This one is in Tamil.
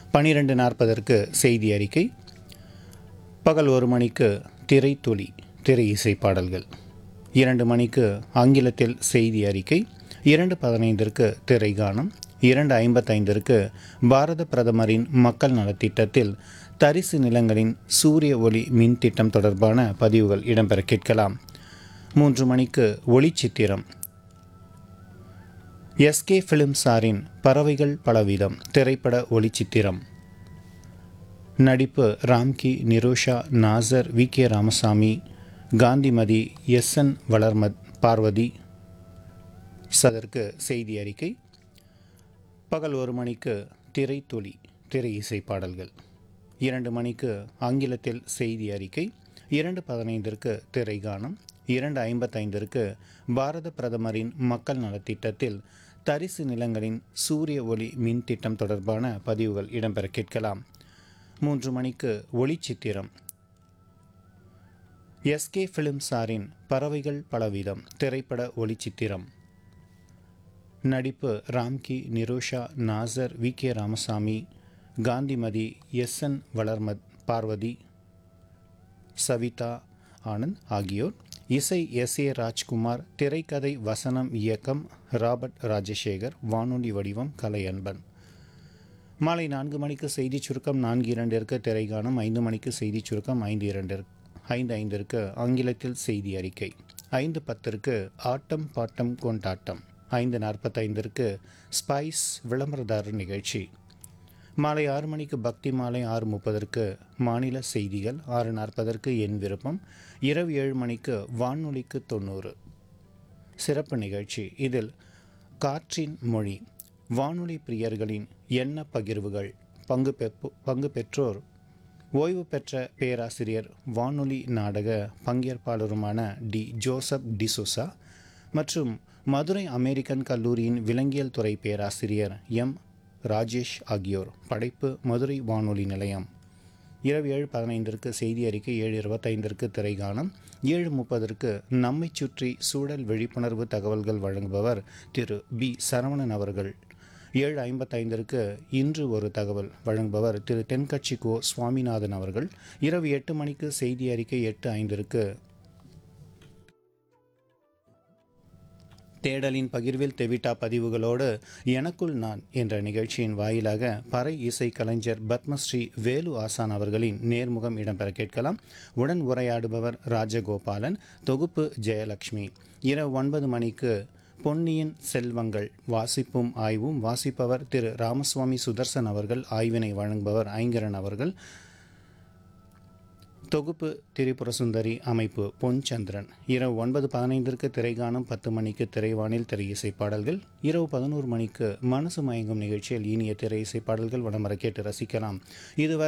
பனிரெண்டு நாற்பதற்கு செய்தி அறிக்கை பகல் ஒரு மணிக்கு திரைத்துளி திரை இசை பாடல்கள் இரண்டு மணிக்கு ஆங்கிலத்தில் செய்தி அறிக்கை இரண்டு பதினைந்திற்கு திரைகானம் இரண்டு ஐம்பத்தைந்திற்கு பாரத பிரதமரின் மக்கள் நலத்திட்டத்தில் தரிசு நிலங்களின் சூரிய ஒளி மின் திட்டம் தொடர்பான பதிவுகள் இடம்பெற கேட்கலாம் மூன்று மணிக்கு ஒளிச்சித்திரம் எஸ்கே ஃபிலிம் சாரின் பறவைகள் பலவிதம் திரைப்பட ஒளிச்சித்திரம் நடிப்பு Ramki Nirosha Nassar V K Ramasamy Gandhimathi S N Valarmathi Parvathy சதற்கு செய்தி அறிக்கை பகல் ஒரு மணிக்கு திரைத்துளி திரை இசை பாடல்கள் இரண்டு மணிக்கு ஆங்கிலத்தில் செய்தி அறிக்கை இரண்டு பதினைந்திற்கு திரைகானம் இரண்டு ஐம்பத்தைந்திற்கு பாரத பிரதமரின் மக்கள் நலத்திட்டத்தில் தரிசு நிலங்களின் சூரிய ஒளி மின் திட்டம் தொடர்பான பதிவுகள் இடம்பெற கேட்கலாம் மூன்று மணிக்கு ஒளிச்சித்திரம் எஸ்கே ஃபிலிம் சாரின் பறவைகள் பலவிதம் திரைப்பட ஒளிச்சித்திரம் நடிப்பு Ramki Nirosha Nassar V K Ramasamy Gandhimathi S N Valarmathi Parvathy Savitha Anand ஆகியோர் இசை எஸ் ஏ ராஜ்குமார் திரைக்கதை வசனம் இயக்கம் ராபர்ட் ராஜசேகர் வானொலி வடிவம் கலை அன்பன் மாலை நான்கு மணிக்கு செய்தி சுருக்கம் நான்கு இரண்டிற்கு திரைகானம் ஐந்து மணிக்கு செய்தி சுருக்கம் ஐந்து இரண்டிற்கு ஐந்து ஐந்திற்கு ஆங்கிலத்தில் செய்தி அறிக்கை ஐந்து பத்திற்கு ஆட்டம் பாட்டம் கொண்டாட்டம் ஐந்து நாற்பத்தைந்திற்கு ஸ்பைஸ் விளம்பரதாரர் நிகழ்ச்சி மாலை ஆறு மணிக்கு பக்தி மாலை ஆறு முப்பதற்கு மாநில செய்திகள் ஆறு நாற்பதற்கு என் விருப்பம் இரவு ஏழு மணிக்கு வானொலிக்கு தொண்ணூறு சிறப்பு நிகழ்ச்சி இதில் காற்றின் மொழி வானொலி பிரியர்களின் எண்ண பகிர்வுகள் பங்கு பெப்பு பங்கு பெற்றோர் ஓய்வு பெற்ற பேராசிரியர் வானொலி நாடக பங்கேற்பாளருமான டி ஜோசப் டிசோசா மற்றும் மதுரை அமெரிக்கன் கல்லூரியின் விலங்கியல் துறை பேராசிரியர் எம் ராஜேஷ் ஆகியோர் படைப்பு மதுரை வானொலி நிலையம் இரவு ஏழு பதினைந்திற்கு செய்தி அறிக்கை ஏழு இருபத்தைந்திற்கு திரைகானம் ஏழு முப்பதற்கு நம்மை சுற்றி சூழல் விழிப்புணர்வு தகவல்கள் வழங்குபவர் திரு பி சரவணன் அவர்கள் ஏழு ஐம்பத்தைந்திற்கு இன்று ஒரு தகவல் வழங்குபவர் திரு தென்கட்சி கோ சுவாமிநாதன் அவர்கள் இரவு எட்டு மணிக்கு செய்தி அறிக்கை எட்டு ஐந்திற்கு தேடலின் பகிர்வில் தெவிட்டா பதிவுகளோடு எனக்குள் நான் என்ற நிகழ்ச்சியின் வாயிலாக பறை இசை கலைஞர் பத்மஸ்ரீ வேலு ஆசான் அவர்களின் நேர்முகம் இடம்பெற கேட்கலாம் உடன் உரையாடுபவர் ராஜகோபாலன் தொகுப்பு ஜெயலட்சுமி இரவு ஒன்பது மணிக்கு பொன்னியின் செல்வங்கள் வாசிப்பும் ஆய்வும் வாசிப்பவர் திரு ராமசுவாமி சுதர்சன் அவர்கள் ஆய்வினை வழங்குபவர் ஐங்கரன் அவர்கள் தொகுப்பு திரிபுர சுந்தரி அமைப்பு பொன் சந்திரன் இரவு ஒன்பது பதினைந்திற்கு திரைகானம் பத்து மணிக்கு திரைவானில் திரை இசை பாடல்கள் இரவு பதினோரு மணிக்கு மனசு மயங்கும் நிகழ்ச்சியில் இனிய திரை இசை பாடல்கள் வடமர கேட்டு ரசிக்கலாம் இதுவரை